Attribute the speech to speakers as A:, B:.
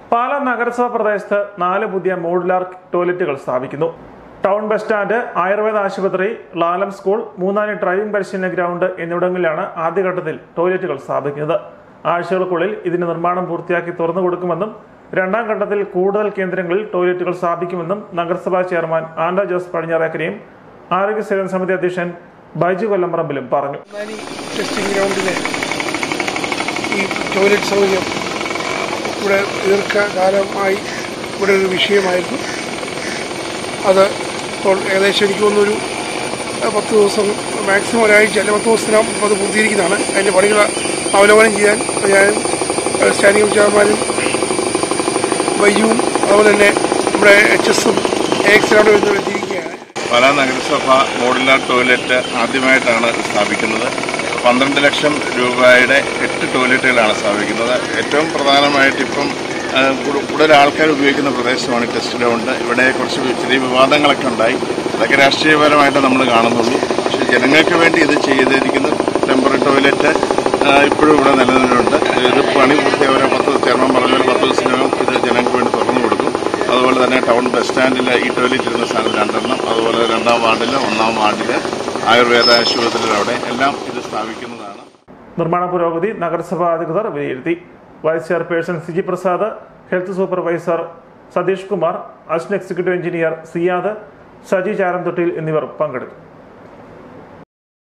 A: പാലാ നഗരസഭ പ്രദേശത്ത് നാല് പുതിയ മോഡുലാർ ടോയ്ലറ്റുകൾ സ്ഥാപിക്കുന്നു ടൗൺ ബസ് സ്റ്റാൻഡ് ആയുർവേദ ആശുപത്രി ലാലം സ്കൂൾ മൂന്നാനി ഡ്രൈവിംഗ് പരിശീലന ഗ്രൗണ്ട് എന്നിവിടങ്ങളിലാണ് ആദ്യഘട്ടത്തിൽ ടോയ്ലറ്റുകൾ സ്ഥാപിക്കുന്നത് ആഴ്ചകൾക്കുള്ളിൽ ഇതിന്റെ നിർമ്മാണം പൂർത്തിയാക്കി തുറന്നു കൊടുക്കുമെന്നും രണ്ടാം ഘട്ടത്തിൽ കൂടുതൽ കേന്ദ്രങ്ങളിൽ ടോയ്ലറ്റുകൾ സ്ഥാപിക്കുമെന്നും നഗരസഭാ ചെയർമാൻ ആൻഡോ ജോസ് പടിഞ്ഞാറേക്കരയും ആരോഗ്യ സേവന സമിതി അധ്യക്ഷൻ ബൈജു കൊല്ലംപറമ്പിലും പറഞ്ഞു
B: മാനി ടെസ്റ്റിംഗ് ഗ്രൗണ്ടിലെ ഈ ടോയ്ലറ്റ് സൗകര്യം ഇവിടെ ദീർഘകാലമായി ഇവിടെ ഒരു വിഷയമായിരുന്നു അത് ഇപ്പോൾ ഏകദേശം എനിക്ക് തോന്നുന്നൊരു അഹ് പത്ത് ദിവസം മാക്സിമം ഒരാഴ്ച അല്ലെങ്കിൽ പത്ത് ദിവസത്തിനകം അത് പൂർത്തീകരിക്കുന്നതാണ് അതിൻ്റെ പണികൾ അവലോകനം ചെയ്യാൻ ഞാനും അഹ് സ്റ്റാൻഡിംഗ് ചെയർമാനും വൈജുവും അതുപോലെ തന്നെ നമ്മുടെ എച്ച് എസും എക്സിനോട് വരുന്ന എത്തിയിരിക്കുകയാണ്
C: പാലാ നഗരസഭ മോഡുലാർ ടോയ്ലറ്റ് ആദ്യമായിട്ടാണ് സ്ഥാപിക്കുന്നത് പന്ത്രണ്ട് ലക്ഷം രൂപയുടെ എട്ട് ടോയ്ലറ്റുകളാണ് സ്ഥാപിക്കുന്നത് ഏറ്റവും പ്രധാനമായിട്ട് ഇപ്പം ആ, കൂടു- കൂടുതൽ ആൾക്കാർ ഉപയോഗിക്കുന്ന പ്രദേശമാണ് ഈ ടെസ്റ്റ് ഗ്രൗണ്ട് ഇവിടെ കുറച്ച് ചെറിയ വിവാദങ്ങളൊക്കെ ഉണ്ടായി അതൊക്കെ രാഷ്ട്രീയപരമായിട്ട് നമ്മൾ കാണുന്നുള്ളൂ പക്ഷേ ജനങ്ങൾക്ക് വേണ്ടി ഇത് ചെയ്തിരിക്കുന്ന ടെമ്പററി ടോയ്ലറ്റ് ആ, ഇപ്പോഴും ഇവിടെ നിലനിന്നുണ്ട് ഇത് പണി പൂർത്തിയായ ഒരു പത്ത് ചെയർമാൻ പറഞ്ഞ പോലെ പത്ത് ദിവസത്തിനകം ഇത് ജനങ്ങൾക്ക് വേണ്ടി തുറന്നു കൊടുക്കും അതുപോലെ തന്നെ ടൗൺ ബസ് സ്റ്റാൻഡിൽ ഈ ടോയ്ലറ്റ് ഇരുന്ന സ്ഥാനത്ത് രണ്ടെണ്ണം അതുപോലെ രണ്ടാം വാർഡിൽ ഒന്നാം വാർഡിൽ ആയുർവേദ ആശുപത്രിയിൽ അവിടെ എല്ലാം ഇത് സ്ഥാപിക്കുന്നതാണ്
A: നിർമ്മാണ പുരോഗതി നഗരസഭാ അധികൃതർ വിലയിരുത്തി vice chairperson Siji Prasad health supervisor Satheesh Kumar assistant executive engineer Siyad Saji Charamthottil എന്നിവർ പങ്കെടുത്തു